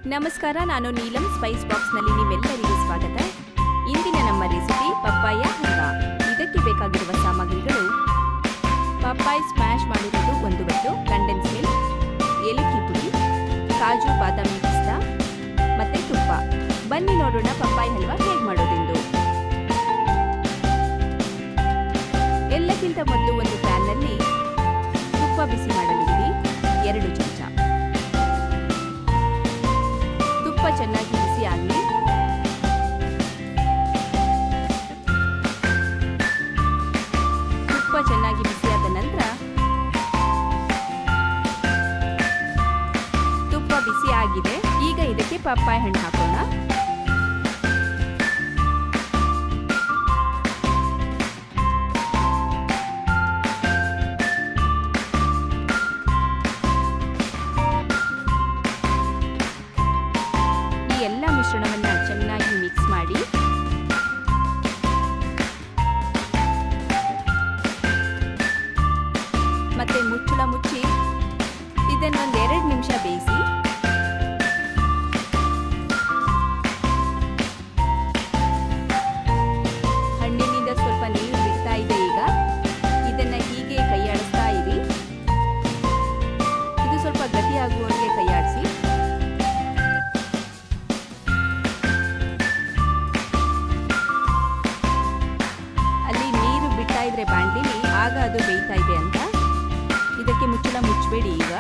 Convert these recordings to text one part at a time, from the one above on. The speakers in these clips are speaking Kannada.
ನಮಸ್ಕಾರ ನಾನು ನೀಲಂ ಸ್ಪೈಸ್ ಬಾಕ್ಸ್ನಲ್ಲಿ ನಿಮ್ಮೆಲ್ಲರಿಗೂ ಸ್ವಾಗತ ಇಂದಿನ ನಮ್ಮ ರೆಸಿಪಿ ಪಪ್ಪಾಯ ಹಲ್ವಾ ಇದಕ್ಕೆ ಬೇಕಾಗಿರುವ ಸಾಮಗ್ರಿಗಳು ಪಪ್ಪಾಯ್ ಸ್ಮ್ಯಾಶ್ ಮಾಡಿರೋದು ಒಂದು ಬಟ್ಟು ಕಂಡೆನ್ಸ್ ಮಿಲ್ಕ್ ಏಲಕ್ಕಿ ಪುಡಿ ಕಾಜು ಬಾದಾಮಿ ಪಿಸ್ತಾ ಮತ್ತೆ ತುಪ್ಪ ಬನ್ನಿ ನೋಡೋಣ ಪಪ್ಪಾಯ್ ಹಲ್ವಾ ಹೇಗೆ ಮಾಡೋದೆಂದು ಎಲ್ಲಕ್ಕಿಂತ ಮೊದಲು ಒಂದು ಪ್ಯಾನ್ನಲ್ಲಿ ತುಪ್ಪ ಬಿಸಿ ಮಾಡಲು ಇಡಿ ಎರಡು ಚಮಚ ತುಪ್ಪ ಚೆನ್ನಾಗಿ ಬಿಸಿ ಆಗಲಿ ತುಪ್ಪ ಚೆನ್ನಾಗಿ ಬಿಸಿಯಾದ ನಂತರ ತುಪ್ಪ ಬಿಸಿ ಆಗಿದೆ ಈಗ ಇದಕ್ಕೆ ಪಪ್ಪಾಯ ಹಣ್ಣು ಹಾಕೋಣ ಈ ಎಲ್ಲ ಮಿಶ್ರಣವನ್ನ ಚೆನ್ನಾಗಿ ಮಿಕ್ಸ್ ಮಾಡಿ ಮತ್ತೆ ಮುಚ್ಚಳ ಮುಚ್ಚಿ ಇದನ್ನೊಂದು ಎರಡು ನಿಮಿಷ ಬೇಯಿಸಿ ಹಣ್ಣಿನಿಂದ ಸ್ವಲ್ಪ ನೀರು ಬಿಡ್ತಾ ಇದೆ ಈಗ ಇದನ್ನ ಹೀಗೆ ಕೈಯಾಡಿಸ್ತಾ ಇರಿ ಇದು ಸ್ವಲ್ಪ ಗಟ್ಟಿಯಾಗುವಂಗೆ ಕೈಯಾಡಿಸಿ ಅಲ್ಲಿ ನೀರು ಬಿಡ್ತಾ ಇದ್ರೆ ಬಾಂಡ್ಲಿಲಿ ಆಗ ಅದು ಬೇಯ್ತಾ ಇದೆ ಅಂತ ಇದಕ್ಕೆ ಮುಚ್ಚಳ ಮುಚ್ಚಬೇಡಿ ಈಗ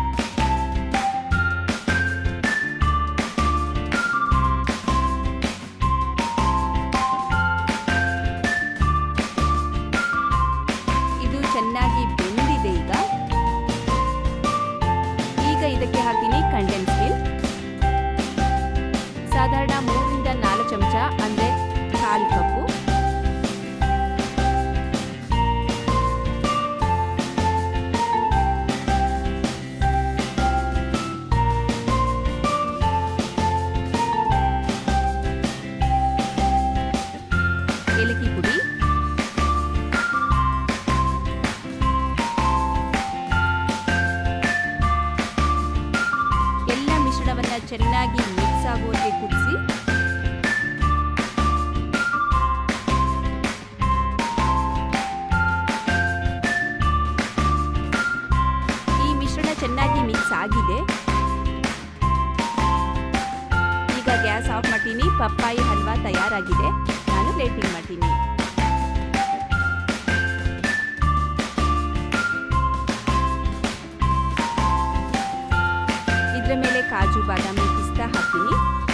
ಇದು ಚೆನ್ನಾಗಿ ಬೆಂದಿದೆ ಈಗ ಈಗ ಇದಕ್ಕೆ ಹಾಕ್ತೀನಿ ಕಂಡೆನ್ಸ್ ಮಿಲ್ಕ್ ಸಾಧಾರಣ ಮೂರರಿಂದ ನಾಲ್ಕು ಚಮಚ ಅಂದ್ರೆ ಕಾಲು ಕಪ್ಪು ಏಲಕ್ಕಿ ಪುಡಿ ಎಲ್ಲ ಮಿಶ್ರಣವನ್ನ ಚೆನ್ನಾಗಿ ಮಿಕ್ಸ್ ಆಗುವಂತೆ ಕುದಿಸಿ ಈ ಮಿಶ್ರಣ ಚೆನ್ನಾಗಿ ಮಿಕ್ಸ್ ಆಗಿದೆ ಈಗ ಗ್ಯಾಸ್ ಆಫ್ ಮಾಡ್ತೀನಿ ಪಪ್ಪಾಯಿ ಹಲ್ವಾ ತಯಾರಾಗಿದೆ ನಾನು ಪ್ಲೇಟಿಂಗ್ ಮಾಡ್ತೀನಿ ಇದ್ರ ಮೇಲೆ ಕಾಜು ಬಾದಾಮಿ ಪಿಸ್ತಾ ಹಾಕ್ತೀನಿ